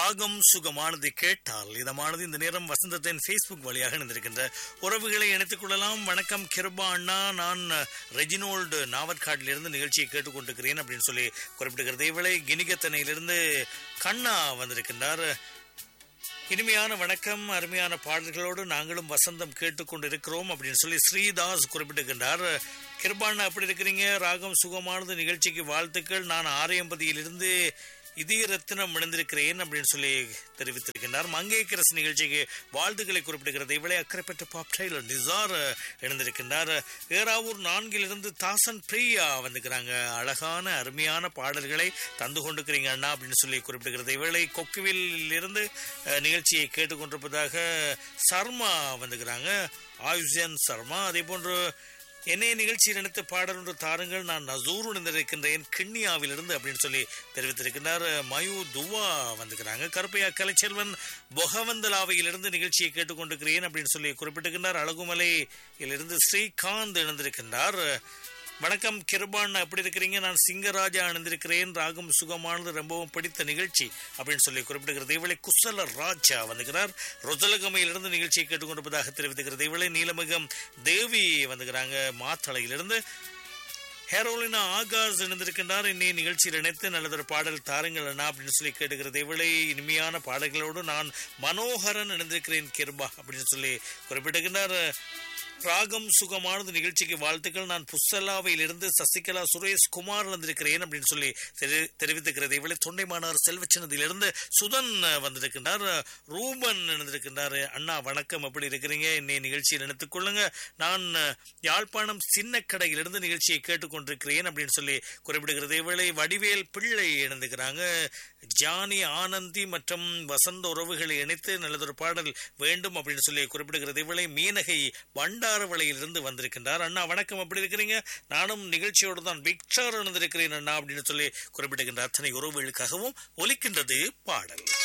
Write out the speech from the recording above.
ராகம் சுகமானது கேட்டால் இதமானது இந்த நேரம் வசந்தத்தின் ஃபேஸ்புக் வழியாக இணைந்திருக்கின்ற உறவுகளை இணைத்துக் கொள்ளலாம் வணக்கம் கிருபா அண்ணா நான் ரெஜினோல்டு நாவற்காட்டிலிருந்து நிகழ்ச்சியை கேட்டுக்கொண்டிருக்கிறேன் அப்படின்னு சொல்லி குறிப்பிட்டிருக்கிறது இவளை கிணிகத்தனையிலிருந்து கண்ணா வந்திருக்கின்றார் இனிமையான வணக்கம் அருமையான பாடல்களோடு நாங்களும் வசந்தம் கேட்டுக்கொண்டிருக்கிறோம் அப்படின்னு சொல்லி ஸ்ரீதாஸ் குறிப்பிட்டிருக்கின்றார் கிருபாண்ணா எப்படி இருக்கிறீங்க ராகம் சுகமானது நிகழ்ச்சிக்கு வாழ்த்துக்கள் நான் ஆரியம்பதியிலிருந்து இதய ரத்தினம் இணைந்திருக்கிறேன் அப்படின்னு சொல்லி தெரிவித்திருக்கின்றார் மங்கேக்கரசு நிகழ்ச்சிக்கு வாழ்த்துக்களை குறிப்பிடுகிறது இவளை அக்கறைப்பட்ட பாப் டெய்லர் நிசார் இணைந்திருக்கின்றார் ஏராவூர் நான்கிலிருந்து தாசன் பிரியா வந்துக்கிறாங்க அழகான அருமையான பாடல்களை தந்து கொண்டிருக்கிறீங்க அண்ணா அப்படின்னு சொல்லி குறிப்பிடுகிறது இவளை கொக்குவில் இருந்து அஹ், நிகழ்ச்சியை கேட்டுக்கொண்டிருப்பதாக சர்மா வந்துக்கிறாங்க ஆயுஷன் சர்மா அதே போன்று என்னைய நிகழ்ச்சியில் நினைத்த பாடல் ஒன்று தாருங்கள் நான் நசூர் இருக்கின்றேன் கிண்ணியாவிலிருந்து அப்படின்னு சொல்லி தெரிவித்திருக்கின்றார் மயு துவா வந்துக்கிறாங்க கருப்பையா கலைச்செல்வன் பொகவந்தலாவையிலிருந்து நிகழ்ச்சியை கேட்டுக்கொண்டிருக்கிறேன் அப்படின்னு சொல்லி குறிப்பிட்டிருக்கின்றார் அழகுமலையிலிருந்து ஸ்ரீகாந்த் இணைந்திருக்கின்றார் வணக்கம் கிருபான் எப்படி இருக்கிறீங்க நான் சிங்கராஜா அணிந்திருக்கிறேன் ராகம் சுகமானது ரொம்பவும் பிடித்த நிகழ்ச்சி அப்படின்னு சொல்லி குறிப்பிடுகிறது இவளை குசல ராஜா வந்துகிறார் ரொசலகமையிலிருந்து நிகழ்ச்சியை கேட்டுக்கொண்டிருப்பதாக தெரிவித்துகிறது இவளை நீலமிகம் தேவி வந்துக்கிறாங்க மாத்தளையிலிருந்து ஹேரோலினா ஆகாஷ் இணைந்திருக்கின்றார் இன்னைய நிகழ்ச்சியில் இணைத்து நல்லதொரு பாடல் தாருங்கள் அண்ணா அப்படின்னு சொல்லி கேட்டுக்கிறது இவளை இனிமையான பாடல்களோடு நான் மனோகரன் இணைந்திருக்கிறேன் கிருபா அப்படின்னு சொல்லி குறிப்பிட்டிருக்கின்றார் ராகம் சுகமானது நிகழ்ச்சிக்கு வாழ்த்துக்கள் நான் புஸ்தலாவையிலிருந்து சசிகலா சுரேஷ் குமார் வந்திருக்கிறேன் அப்படின்னு சொல்லி தெரி- தெரிவித்திருக்கிறது இவளை தொண்டைமானார் செல்வச்சின்னதிலிருந்து சுதன் வந்திருக்கின்றார் ரூபன் இணைந்திருக்கின்றார் அண்ணா வணக்கம் எப்படி இருக்கிறீங்க இன்னைய நிகழ்ச்சியை நினைத்துக் கொள்ளுங்க நான் யாழ்ப்பாணம் சின்ன கடையிலிருந்து நிகழ்ச்சியை கேட்டுக்கொண்டிருக்கிறேன் அப்படின்னு சொல்லி குறிப்பிடுகிறது இவளை வடிவேல் பிள்ளை இணைந்துக்கிறாங்க ஜானி ஆனந்தி மற்றும் வசந்த உறவுகளை இணைத்து நல்லதொரு பாடல் வேண்டும் அப்படின்னு சொல்லி குறிப்பிடுகிறது இவளை மீனகை பண்டாரவளையிலிருந்து வந்திருக்கின்றார் அண்ணா வணக்கம் எப்படி இருக்கிறீங்க நானும் நிகழ்ச்சியோடு தான் விக்டர் இணைந்திருக்கிறேன் அண்ணா அப்படின்னு சொல்லி குறிப்பிடுகின்ற அத்தனை உறவுகளுக்காகவும் ஒலிக்கின்றது பாடல்